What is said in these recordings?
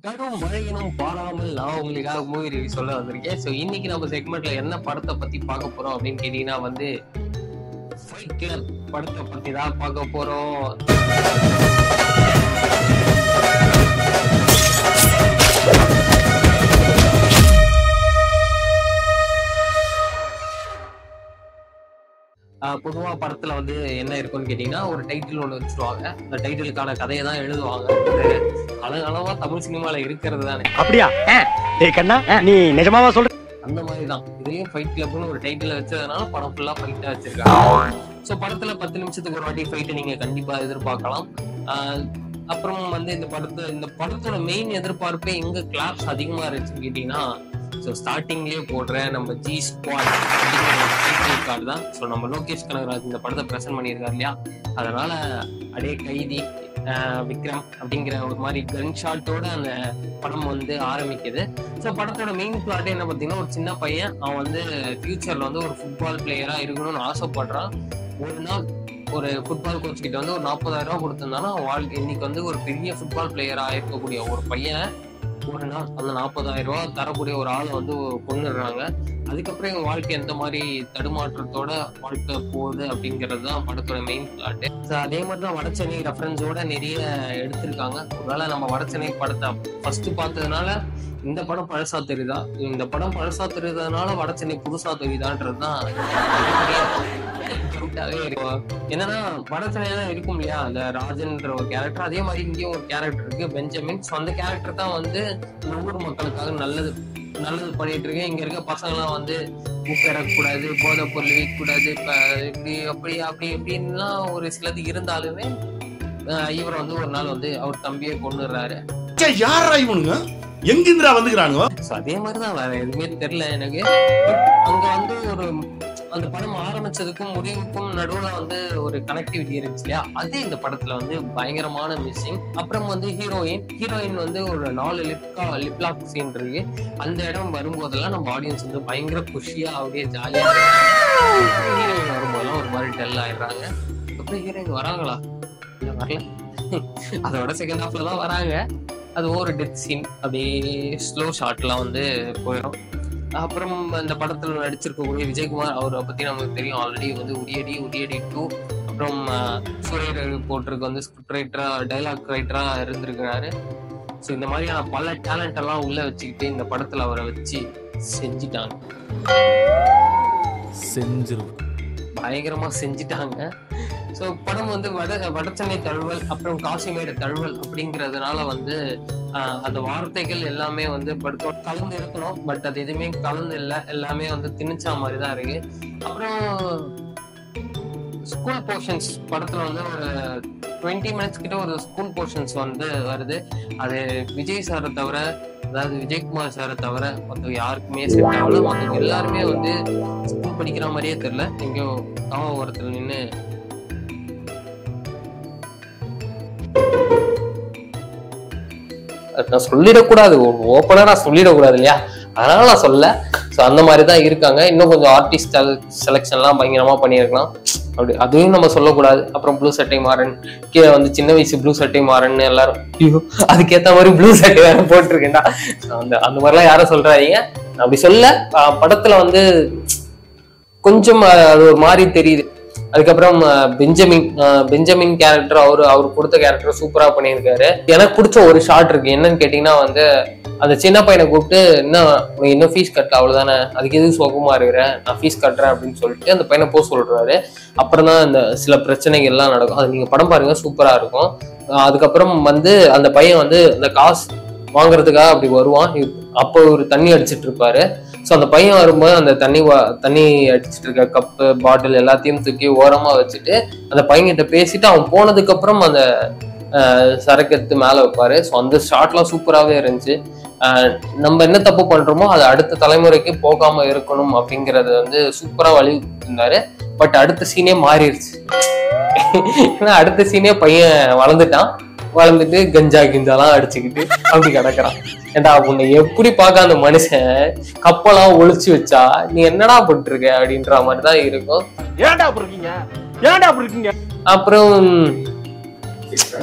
கடும் மழையினும் பாராமல் நான் உங்களுக்காக மூவி ரிவ்யூ சொல்ல வந்திருக்கேன் ஸோ இன்னைக்கு நம்ம செக்மெண்ட்ல என்ன படத்தை பத்தி பார்க்க போறோம் அப்படின்னு கேட்டீங்கன்னா வந்து ஃபைட் கிளப் படத்தை பத்தி தான் பார்க்க போறோம் ஆஹ் பொதுவா படத்துல வந்து என்ன இருக்கும்னு கேட்டீங்கன்னா ஒரு டைட்டில் ஒன்று வச்சிருவாங்க அந்த டைட்டிலுக்கான கதையை தான் எழுதுவாங்க அது காலகாலமா தமிழ் சினிமால இருக்கிறது தானே அப்படியா டேய் கண்ணா நீ நிஜமாவா சொல்ற அந்த மாதிரி தான் இதுலயும் ஃபைட் கிளப்னு ஒரு டைட்டில் வச்சதுனால படம் ஃபுல்லா ஃபைட்டா வச்சிருக்காங்க ஸோ படத்துல பத்து நிமிஷத்துக்கு ஒரு வாட்டி ஃபைட்டை நீங்க கண்டிப்பா எதிர்பார்க்கலாம் ஆஹ் அப்புறம் வந்து இந்த படத்தை இந்த படத்தோட மெயின் எதிர்பார்ப்பே எங்க கிளாப்ஸ் அதிகமா இருந்துச்சுன்னு கேட்டீங்கன்னா ஸோ ஸ்டார்டிங்லேயே போடுற நம்ம ஜி ஸ்குவாட் கார்டு தான் ஸோ நம்ம லோகேஷ் கனகராஜ் இந்த படத்தை ப்ரெசென்ட் பண்ணியிருக்காரு இல்லையா அதனால அடே கைதி ஆஹ் விக்ரம் அப்படிங்கிற ஒரு மாதிரி கன் ஷாட்டோட அந்த படம் வந்து ஆரம்பிக்குது ஸோ படத்தோட மெயின் பிளாட் என்ன பார்த்தீங்கன்னா ஒரு சின்ன பையன் அவன் வந்து ஃபியூச்சர்ல வந்து ஒரு ஃபுட்பால் பிளேயரா இருக்கணும்னு ஆசைப்படுறான் ஒரு நாள் ஒரு ஃபுட்பால் கோச் கிட்ட வந்து ஒரு நாற்பதாயிரம் ரூபாய் கொடுத்திருந்தானா அவன் வாழ்க்கை இன்னைக்கு வந்து ஒரு பெரிய ஃபுட்பால் பிளேயரா இருக்கக்கூடிய ஒரு பையன் ஒரு நாள் அந்த நாற்பதாயிரம் ரூபாய் தரக்கூடிய ஒரு ஆளை வந்து கொண்டுடுறாங்க அதுக்கப்புறம் இவங்க வாழ்க்கை எந்த மாதிரி தடுமாற்றத்தோட வாழ்க்கை போகுது அப்படிங்கிறது தான் படத்தோட மெயின் பிளாட் ஸோ அதே மாதிரி தான் வடச்சென்னை ரெஃபரன்ஸோட நிறைய எடுத்திருக்காங்க ஒருவேளை நம்ம வடச்சென்னை படத்தை ஃபர்ஸ்ட் பார்த்ததுனால இந்த படம் பழசா தெரியுதா இந்த படம் பழசா தெரியுறதுனால வடச்சென்னை புதுசா தெரியுதான்றது தான் டவுட்டாவே இருக்கும் என்னன்னா வடச்சென்னையில இருக்கும் இல்லையா அந்த ராஜன்ற ஒரு கேரக்டர் அதே மாதிரி இங்கேயும் ஒரு கேரக்டர் இருக்கு பெஞ்சமின் ஸோ அந்த கேரக்டர் தான் வந்து இந்த ஊர் மக்களுக்காக நல்லது நல்லது பண்ணிட்டு இருக்கு இங்க இருக்க பசங்களாம் வந்து கூடாது போதை பொருள் விற்கக்கூடாது இப்ப இப்படி அப்படி அப்படி இப்படின்லாம் ஒரு சிலது இருந்தாலுமே ஆஹ் இவர் வந்து ஒரு நாள் வந்து அவர் தம்பியை கொண்டுடுறாரு ச்சே, யாரா இவனுங்க எங்கிருந்துடா வந்துக்கிறானுங்க ஸோ அதே மாதிரி தான் வேற எதுவுமே தெரியல எனக்கு But அங்க வந்து ஒரு அந்த படம் ஆரம்பிச்சதுக்கும் முடிவுக்கும் நடுவுல வந்து ஒரு கனெக்டிவிட்டி இருந்துச்சு இல்லையா அது இந்த படத்துல வந்து பயங்கரமான மிஸ்ஸிங் அப்புறம் வந்து ஹீரோயின் ஹீரோயின் வந்து ஒரு நாலு லிப்கா லிப்லாக் சீன் இருக்கு அந்த இடம் வரும்போதெல்லாம் நம்ம ஆடியன்ஸ் வந்து பயங்கர குஷியா அப்படியே ஜாலியா ஹீரோயின் வரும்போதெல்லாம் ஒரு மாதிரி டல் ஆயிடுறாங்க அப்புறம் ஹீரோயின் வராங்களா இல்ல வரல அதோட செகண்ட் ஹாஃப்ல தான் வராங்க அது ஒரு டெத் சீன் அப்படியே ஸ்லோ ஷாட்லாம் வந்து போயிடும் அப்புறம் அந்த படத்துல நடிச்சிருக்கக்கூடிய விஜயகுமார் அவரை பத்தி நமக்கு தெரியும் ஆல்ரெடி வந்து உரியடி உரியடி டூ அப்புறம் சூரியர் போட்டிருக்கு வந்து ஸ்கிரிப்ட் ரைட்டரா டைலாக் ரைட்டரா இருந்திருக்கிறாரு ஸோ இந்த மாதிரியான பல டேலண்ட் எல்லாம் உள்ள வச்சுக்கிட்டு இந்த படத்துல அவரை வச்சு செஞ்சிட்டாங்க செஞ்சிருவோம் பயங்கரமா செஞ்சிட்டாங்க ஸோ படம் வந்து வட வடச்சென்னை தழுவல் அப்புறம் காசிமேடு தழுவல் அப்படிங்கிறதுனால வந்து ஆஹ், அந்த வார்த்தைகள் எல்லாமே வந்து படுத்த கலந்து இருக்கணும் பட் அது எதுவுமே கலந்து இல்லை எல்லாமே வந்து திணிச்சா மாதிரி தான் இருக்கு அப்புறம் ஸ்கூல் போர்ஷன்ஸ் படத்துல வந்து ஒரு டுவெண்ட்டி மினிட்ஸ் கிட்ட ஒரு ஸ்கூல் போர்ஷன்ஸ் வந்து வருது அது விஜய் சாரை தவிர அதாவது விஜயகுமார் சாரை தவிர மற்ற யாருக்குமே செட் ஆகல மற்றவங்க எல்லாருமே வந்து ஸ்கூல் படிக்கிற மாதிரியே தெரியல எங்கேயோ காமபுரத்தில் நின்று நான் சொல்லிடக்கூடாது ஓப்பனா நான் சொல்லிடக்கூடாது இல்லையா அதனால நான் சொல்ல ஸோ அந்த மாதிரி தான் இருக்காங்க இன்னும் கொஞ்சம் ஆர்டிஸ்ட் செலெக்ஷன்லாம் பயங்கரமா பண்ணியிருக்கலாம் அப்படி அதுவும் நம்ம சொல்லக்கூடாது அப்புறம் ப்ளூ சட்டை மாறன் கீழே வந்து சின்ன வயசு ப்ளூ சட்டை மாறன்னு எல்லாரும் ஐயோ அதுக்கேற்ற மாதிரி ப்ளூ சட்டை வேற போட்டிருக்கேன்டா So, அந்த அந்த மாதிரிலாம் யாரும் சொல்றாதீங்க நான் அப்படி சொல்ல ஆஹ் படத்துல வந்து கொஞ்சம் ஆஹ் அது ஒரு மாதிரி தெரியுது அதுக்கப்புறம் ஆஹ் பெஞ்சமின் ஆஹ் பெஞ்சமின் கேரக்டர் அவரு அவர் கொடுத்த கேரக்டர் சூப்பரா பண்ணியிருக்காரு எனக்கு பிடிச்ச ஒரு ஷாட் இருக்கு என்னன்னு கேட்டீங்கன்னா வந்து அந்த சின்ன பையனை கூப்பிட்டு இன்னும் உனக்கு இன்னும் ஃபீஸ் கட்டல அவ்வளவுதானே அதுக்கு எதுக்கு சுகமா இருக்கிறேன் நான் ஃபீஸ் கட்டுறேன் அப்படின்னு சொல்லிட்டு அந்த பையனை போக சொல்றாரு அப்புறம் தான் அந்த சில பிரச்சனைகள் எல்லாம் நடக்கும் அது நீங்க படம் பாருங்க சூப்பரா இருக்கும் ஆஹ் அதுக்கப்புறம் வந்து அந்த பையன் வந்து அந்த காசு வாங்குறதுக்காக அப்படி வருவான் இவ்- அப்போ ஒரு தண்ணி அடிச்சிட்டு இருப்பாரு ஸோ அந்த பையன் வரும்போது அந்த தண்ணி வா- தண்ணி அடிச்சிட்டு இருக்க கப்பு பாட்டில் எல்லாத்தையும் தூக்கி ஓரமா வச்சுட்டு அந்த பையன்கிட்ட பேசிட்டு அவன் போனதுக்கு அப்புறம் அந்த ஆஹ், சரக்கு எடுத்து மேல வைப்பாரு ஸோ அந்த ஷாட்லாம் சூப்பராகவே இருந்துச்சு ஆஹ், நம்ம என்ன தப்பு பண்றோமோ அது அடுத்த தலைமுறைக்கு போகாம இருக்கணும் அப்படிங்கறது வந்து சூப்பரா வலியுறுத்திருந்தாரு பட் அடுத்த சீனே மாறிடுச்சு ஏன்னா அடுத்த சீனே பையன் வளர்ந்துட்டான் வளர்ந்துட்டு கஞ்சா கிஞ்சாலாம் அடிச்சுக்கிட்டு அப்படி கிடக்குறான் ஏண்டா உன்னை எப்படி பார்க்க அந்த மனுஷன் கப்பெல்லாம் ஒளிச்சு வச்சா நீ என்னடா பண்ணிட்டு இருக்க அப்படின்ற மாதிரி தான் இருக்கும் ஏன்டா அப்படி இருக்கீங்க ஏன்டா அப்படி இருக்கீங்க அப்புறம்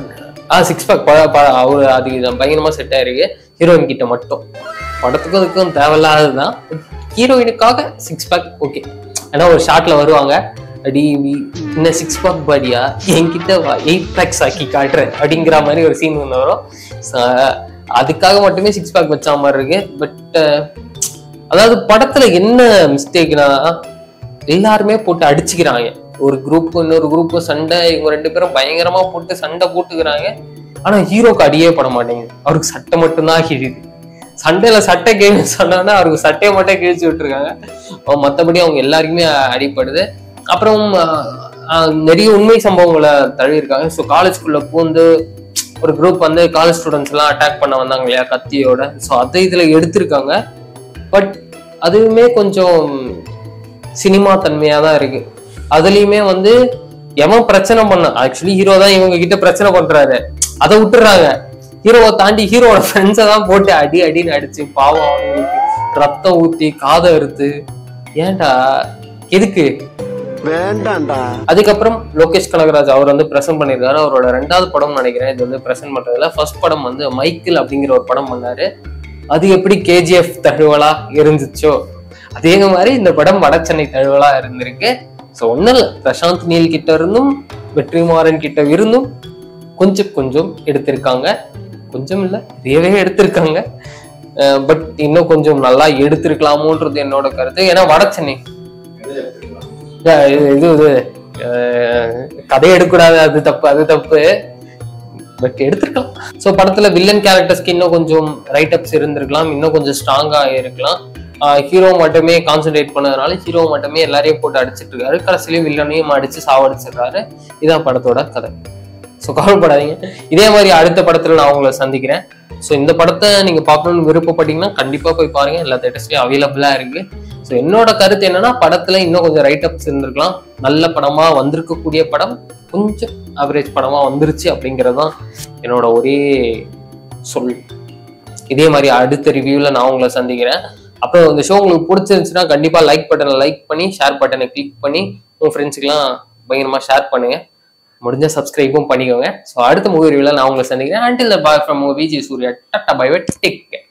ஆ சிக்ஸ் பேக் அவரு அது பயங்கரமா செட் ஆயிருக்கு ஹீரோயின் கிட்ட மட்டும் படத்துக்கும் அதுக்கும் தேவையில்லாததுதான் ஹீரோயினுக்காக சிக்ஸ் பேக் ஓகே ஏன்னா ஒரு ஷார்ட்ல வருவாங்க அடி நீ என்ன சிக்ஸ் பேக் பாடியா என்கிட்ட வா எயிட் பேக்ஸ் ஆக்கி காட்டுறேன் அப்படிங்கிற மாதிரி ஒரு சீன் ஒன்று வரும் So, அதுக்காக மட்டுமே சிக்ஸ் பேக் வச்ச மாதிரி இருக்கு பட் அதாவது படத்துல என்ன மிஸ்டேக்னா எல்லாருமே போட்டு அடிச்சுக்கிறாங்க ஒரு குரூப் இன்னொரு குரூப் சண்டை இவங்க ரெண்டு பேரும் பயங்கரமா போட்டு சண்டை போட்டுக்கிறாங்க ஆனா ஹீரோக்கு அடியே பட மாட்டேங்குது அவருக்கு சட்டை மட்டும்தான் கிழியுது சண்டையில சட்டை கிழி சொன்னா அவருக்கு சட்டையை மட்டும் கிழிச்சு விட்டுருக்காங்க அவன் மத்தபடி அவங்க எல்லாருக்குமே அடிப்படுது அப்புறம் ஆஹ், ஆஹ், நிறைய உண்மை சம்பவங்களை தழுவிருக்காங்க ஸோ காலேஜ்குள்ள பூந்து ஒரு குரூப் வந்து காலேஜ் ஸ்டூடெண்ட்ஸ் எல்லாம் அட்டாக் பண்ண வந்தாங்க இல்லையா கத்தியோட ஸோ அதை இதுல எடுத்திருக்காங்க பட் அதுவுமே கொஞ்சம் சினிமா தன்மையா தான் இருக்கு அதுலயுமே வந்து எவன் பிரச்சனை பண்ண ஆக்சுவலி ஹீரோ தான் இவங்க கிட்ட பிரச்சனை பண்றாரு அதை விட்டுறாங்க ஹீரோவை தாண்டி ஹீரோவோட ஃப்ரெண்ட்ஸை தான் போட்டு அடி அடின்னு அடிச்சு பாவம் அவங்களுக்கு ரத்தம் ஊத்தி காதை அறுத்து ஏன்டா எதுக்கு வேண்டாம்டா அதுக்கப்புறம் லோகேஷ் கனகராஜ் அவர் வந்து பிரசன்ட் பண்ணியிருக்காரு அவரோட ரெண்டாவது படம் நினைக்கிறேன் இது வந்து பிரசன்ட் பண்றதுல ஃபர்ஸ்ட் படம் வந்து மைக்கிள் அப்படிங்கிற ஒரு படம் பண்ணாரு அது எப்படி கேஜிஎஃப் தழுவலா இருந்துச்சோ அதே மாதிரி இந்த படம் வட சென்னை தழுவலா இருந்திருக்கு ஸோ ஒன்றும் இல்லை பிரசாந்த் நீல் கிட்ட இருந்தும் வெற்றிமாறன் கிட்ட இருந்தும் கொஞ்சம் கொஞ்சம் எடுத்திருக்காங்க கொஞ்சம் இல்லை நிறையவே எடுத்திருக்காங்க பட் இன்னும் கொஞ்சம் நல்லா எடுத்திருக்கலாமோன்றது என்னோட கருத்து ஏன்னா வட சென்னை Yeah, இது இது இது அஹ், கதை எடுக்கக்கூடாது அது தப்பு அது தப்பு பட் எடுத்திருக்கலாம் ஸோ படத்துல வில்லன் கேரக்டர்ஸ்க்கு இன்னும் கொஞ்சம் ரைட் அப்ஸ் இருந்திருக்கலாம் இன்னும் கொஞ்சம் ஸ்ட்ராங்கா இருக்கலாம் ஹீரோ மட்டுமே கான்சென்ட்ரேட் பண்ணதுனால ஹீரோ மட்டுமே எல்லாரையும் போட்டு அடிச்சிட்டு இருக்காரு கடைசியிலையும் வில்லனையும் அடிச்சு சாவடிச்சிடுறாரு இதான் படத்தோட கதை ஸோ கவலைப்படாதீங்க இதே மாதிரி அடுத்த படத்துல நான் உங்களை சந்திக்கிறேன் ஸோ இந்த படத்தை நீங்க பார்க்கணும்னு விருப்பப்பட்டீங்கன்னா கண்டிப்பா போய் பாருங்க எல்லா தேட்டர்ஸ்லயும் அவைலபிளா இருக்கு ஸோ என்னோட கருத்து என்னன்னா படத்துல இன்னும் கொஞ்சம் ரைட் அப்ஸ் இருந்திருக்கலாம் நல்ல படமா வந்திருக்கக்கூடிய படம் கொஞ்சம் ஆவரேஜ் படமா வந்துருச்சு அப்படிங்கிறது தான் என்னோட ஒரே சொல் இதே மாதிரி அடுத்த ரிவ்யூல நான் உங்களை சந்திக்கிறேன் அப்புறம் இந்த ஷோ உங்களுக்கு பிடிச்சிருந்துச்சுன்னா கண்டிப்பா லைக் பட்டனை லைக் பண்ணி ஷேர் பட்டனை கிளிக் பண்ணி உங்க ஃப்ரெண்ட்ஸுக்கெல்லாம் பயங்கரமா ஷேர் பண்ணுங்க முடிஞ்ச சப்ஸ்கிரைபும் பண்ணிக்கோங்க ஸோ அடுத்த மூவி ரிவ்யூல நான் உங்களை சந்திக்கிறேன் until then bye from Vijay Surya tata bye take care